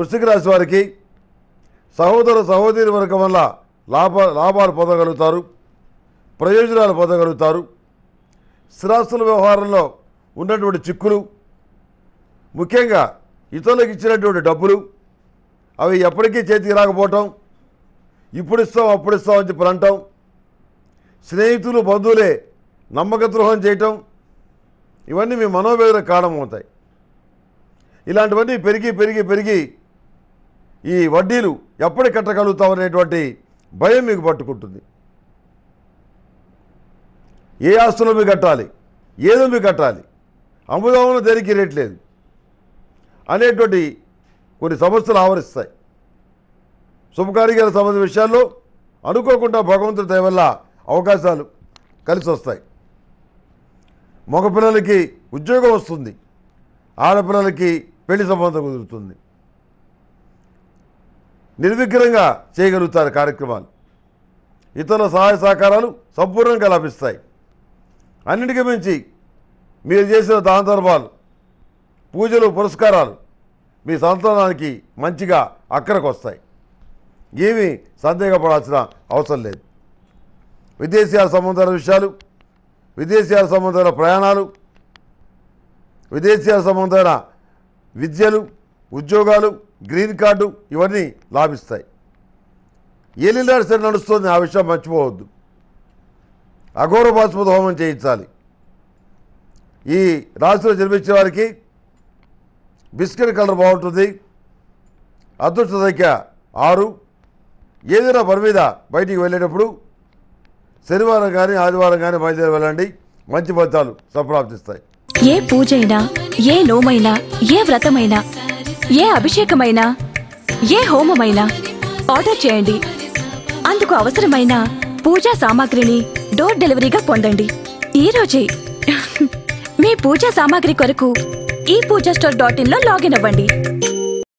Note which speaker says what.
Speaker 1: వృశ్చిక రాశి వారికి సహోదర సహోదరి వర్గం వల్ల లాభ లాభాలు పొందగలుగుతారు ప్రయోజనాలు పొందగలుగుతారు స్థిరాస్తుల వ్యవహారంలో ఉన్నటువంటి చిక్కులు ముఖ్యంగా ఇతరులకు ఇచ్చినటువంటి డబ్బులు అవి ఎప్పటికీ చేతికి రాకపోవటం ఇప్పుడు ఇస్తాం అప్పుడు ఇస్తాం అని చెప్పి అంటాం స్నేహితులు బంధువులే నమ్మక ద్రోహం చేయటం ఇవన్నీ మీ మనోవేదన కారణమవుతాయి ఇలాంటివన్నీ పెరిగి పెరిగి పెరిగి ఈ వడ్డీలు ఎప్పటి కట్టగలుగుతాం అనేటువంటి భయం మీకు పట్టుకుంటుంది ఏ ఆస్తులో మీకు కట్టాలి ఏదో మీకు కట్టాలి అమ్ముదామని దేనికి రేట్ లేదు అనేటువంటి కొన్ని సమస్యలు ఆవరిస్తాయి శుభకార్యాలకు సంబంధించిన విషయాల్లో అనుకోకుండా భగవంతుడి దయ వల్ల అవకాశాలు కలిసి వస్తాయి మగపిల్లలకి ఉద్యోగం వస్తుంది ఆడపిల్లలకి పెళ్లి సంబంధం కుదురుతుంది నిర్విఘ్నంగా చేయగలుగుతారు కార్యక్రమాలు ఇతరుల సహాయ సహకారాలు సంపూర్ణంగా లభిస్తాయి అన్నిటికీ మించి మీరు చేసిన దానధర్మాలు పూజలు పురస్కారాలు మీ సంతానానికి మంచిగా అక్కడికి వస్తాయి ఏమీ సందేహపడాల్సిన అవసరం లేదు విదేశీయాల సంబంధాల విషయాలు విదేశీయాల సంబంధాల ప్రయాణాలు విదేశీయాల సంబంధమైన విద్యలు ఉద్యోగాలు గ్రీన్ కార్డు ఇవన్నీ లాభిస్తాయి ఏలినాడు సరి నడుస్తుంది ఆ విషయం మర్చిపోవద్దు అఘోర బాస్పద హోమం చేయించాలి ఈ రాశిలో జన్మించిన వారికి బిస్కెట్ కలర్ బాగుంటుంది అదృష్ట సంఖ్య ఆరు ఏదైనా పని మీద బయటికి వెళ్ళేటప్పుడు శనివారం కానీ ఆదివారం కానీ బయలుదేరి వెళ్ళండి మంచి ఫలితాలు సంప్రాప్తిస్తాయి
Speaker 2: ఏ పూజైనా ఏ నోమైనా ఏ వ్రతమైనా ఏ అభిషేకమైనా ఏ హోమమైనా ఆర్డర్ చేయండి అందుకు అవసరమైన పూజా సామాగ్రిని డోర్ డెలివరీగా పొందండి ఈ రోజే మీ పూజా సామాగ్రి కొరకు ఈ పూజా స్టోర్ డాట్ ఇన్ లో లాగిన్ అవ్వండి